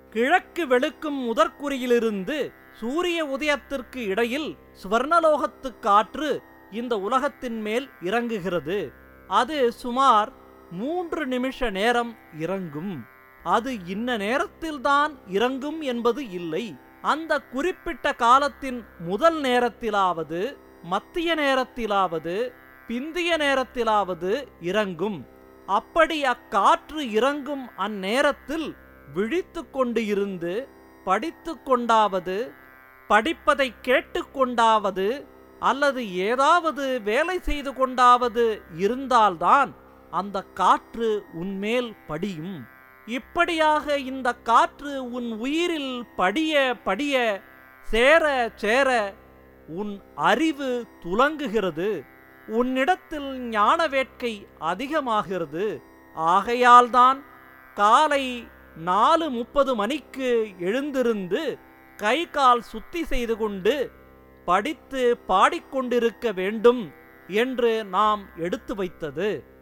கிழக்கு வெளுக்கும் முதற்குறியிலிருந்து சூரிய உதயத்திற்கு இடையில் சுவர்ணலோகத்து காற்று இந்த உலகத்தின் மேல் இறங்குகிறது அது சுமார் மூன்று நிமிஷ நேரம் இறங்கும் அது இன்ன நேரத்தில்தான் இறங்கும் என்பது இல்லை அந்த குறிப்பிட்ட காலத்தின் முதல் நேரத்திலாவது மத்திய நேரத்திலாவது பிந்திய நேரத்திலாவது இறங்கும் அப்படி அக்காற்று இறங்கும் அந்நேரத்தில் விழித்து கொண்டு இருந்து படித்து கொண்டாவது படிப்பதை கேட்டுக்கொண்டாவது அல்லது ஏதாவது வேலை செய்து கொண்டாவது இருந்தால்தான் அந்த காற்று உன்மேல் படியும் இப்படியாக இந்த காற்று உன் உயிரில் படிய படிய சேர சேர உன் அறிவு துலங்குகிறது உன்னிடத்தில் ஞான வேட்கை அதிகமாகிறது ஆகையால்தான் காலை நாலு முப்பது மணிக்கு எழுந்திருந்து கை கால் சுத்தி செய்து கொண்டு படித்து பாடிக்கொண்டிருக்க வேண்டும் என்று நாம் எடுத்து வைத்தது